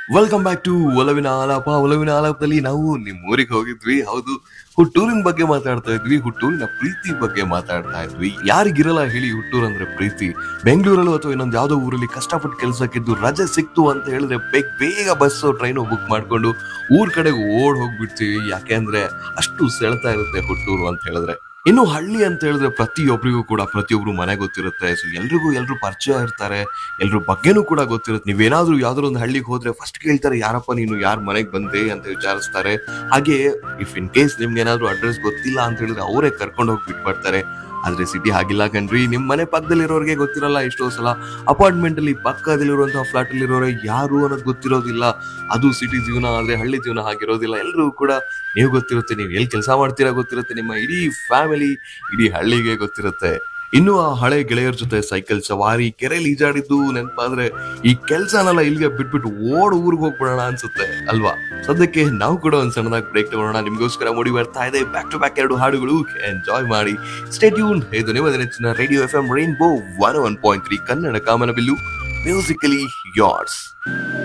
welcome back to ಒಲವಿನ ಆಲಾಪ ಒಲವಿನ ಆಲಾಪದಲ್ಲಿ ನಾವು ನಿಮ್ಮ ಊರಿಗೆ ಹೋಗಿದ್ವಿ ಹೌದು ಹುಟ್ಟೂರಿನ ಬಗ್ಗೆ ಮಾತಾಡ್ತಾ ಇದ್ವಿ ಹುಟ್ಟೂರಿನ ಪ್ರೀತಿ ಬಗ್ಗೆ ಮಾತಾಡ್ತಾ ಇದ್ವಿ ಯಾರಿಗಿರಲ್ಲ ಹೇಳಿ ಹುಟ್ಟೂರ್ ಅಂದ್ರೆ ಪ್ರೀತಿ ಬೆಂಗಳೂರಲ್ಲೂ ಅಥವಾ ಇನ್ನೊಂದು ಯಾವ್ದೋ ಊರಲ್ಲಿ ಕಷ್ಟಪಟ್ಟು ಕೆಲಸಕ್ಕಿದ್ದು ರಜೆ ಸಿಕ್ತು ಅಂತ ಹೇಳಿದ್ರೆ ಬೇಗ ಬೇಗ ಬಸ್ ಟ್ರೈನು ಬುಕ್ ಮಾಡ್ಕೊಂಡು ಊರ್ ಕಡೆಗೆ ಓಡ್ ಹೋಗ್ಬಿಡ್ತೀವಿ ಯಾಕೆಂದ್ರೆ ಅಷ್ಟು ಸೆಳೆತಾ ಇರುತ್ತೆ ಹುಟ್ಟೂರು ಅಂತ ಹೇಳಿದ್ರೆ ಇನ್ನು ಹಳ್ಳಿ ಅಂತ ಹೇಳಿದ್ರೆ ಪ್ರತಿಯೊಬ್ಬರಿಗೂ ಕೂಡ ಪ್ರತಿಯೊಬ್ರು ಮನೆ ಗೊತ್ತಿರುತ್ತೆ ಸೊ ಎಲ್ರಿಗೂ ಎಲ್ರು ಪರಿಚಯ ಇರ್ತಾರೆ ಎಲ್ರ ಬಗ್ಗೆನೂ ಕೂಡ ಗೊತ್ತಿರುತ್ತೆ ನೀವೇನಾದ್ರೂ ಯಾವ್ದಾದ್ರು ಒಂದು ಹಳ್ಳಿಗೆ ಹೋದ್ರೆ ಫಸ್ಟ್ ಕೇಳ್ತಾರೆ ಯಾರಪ್ಪ ನೀನು ಯಾರ ಮನೆಗೆ ಬಂದೆ ಅಂತ ವಿಚಾರಿಸ್ತಾರೆ ಹಾಗೆ ಇಫ್ ಇನ್ ಕೇಸ್ ನಿಮ್ಗೆ ಏನಾದ್ರು ಅಡ್ರೆಸ್ ಗೊತ್ತಿಲ್ಲ ಅಂತ ಹೇಳಿದ್ರೆ ಅವರೇ ಕರ್ಕೊಂಡು ಹೋಗಿ ಬಿಟ್ಬಿಡ್ತಾರೆ ಆದ್ರೆ ಸಿಟಿ ಹಾಗಿಲ್ಲ ಕಣ್ರಿ ನಿಮ್ ಮನೆ ಪಕ್ಕದಲ್ಲಿರೋರಿಗೆ ಗೊತ್ತಿರಲ್ಲ ಎಷ್ಟೋ ಸಲ ಅಪಾರ್ಟ್ಮೆಂಟ್ ಅಲ್ಲಿ ಪಕ್ಕದಲ್ಲಿರುವಂತಹ ಫ್ಲಾಟ್ ಅಲ್ಲಿರೋರೆ ಯಾರು ಅನ್ನೋದು ಗೊತ್ತಿರೋದಿಲ್ಲ ಅದು ಸಿಟಿ ಜೀವನ ಆದ್ರೆ ಹಳ್ಳಿ ಜೀವನ ಹಾಗಿರೋದಿಲ್ಲ ಎಲ್ರಿಗೂ ಕೂಡ ನೀವು ಗೊತ್ತಿರುತ್ತೆ ನೀವು ಎಲ್ಲಿ ಕೆಲಸ ಮಾಡ್ತೀರಾ ಗೊತ್ತಿರುತ್ತೆ ನಿಮ್ಮ ಇಡೀ ಫ್ಯಾಮಿಲಿ ಇಡೀ ಹಳ್ಳಿಗೆ ಗೊತ್ತಿರುತ್ತೆ ಇನ್ನು ಆ ಹಳೆ ಗೆಳೆಯರ ಜೊತೆ ಸೈಕಲ್ ಸವಾರಿ ಕೆರೆಯಲ್ಲಿ ಈಜಾಡಿದ್ದು ನೆನಪಾದ್ರೆ ಈ ಕೆಲ್ಸನೆಲ್ಲ ಇಲ್ಲಿಗೆ ಬಿಟ್ಬಿಟ್ಟು ಓಡ್ ಊರಿಗೆ ಹೋಗ್ಬಿಡೋಣ ಅನ್ಸುತ್ತೆ ಅಲ್ವಾ ಸದ್ಯಕ್ಕೆ ನಾವು ಕೂಡ ಒಂದ್ ಸಣ್ಣದಾಗಿ ಬ್ರೇಕ್ ತಗೊಳ್ಳೋಣ ನಿಮ್ಗೋಸ್ಕರ ಮೂಡಿ ಬರ್ತಾ ಇದೆ ಬ್ಯಾಕ್ ಟು ಬ್ಯಾಕ್ ಎರಡು ಹಾಡುಗಳು ಎಂಜಾಯ್ ಮಾಡಿ ಸ್ಟೇಟ್ಯೂನ್ ಇದು ನಿಮ್ಮ ನೆಚ್ಚಿನ radio F M rainbow one one point three Kannada ಕಾಮನಬಿಲ್ಲು ಮ್ಯೂಸಿಕಲಿ ಯಾರ್ಸ್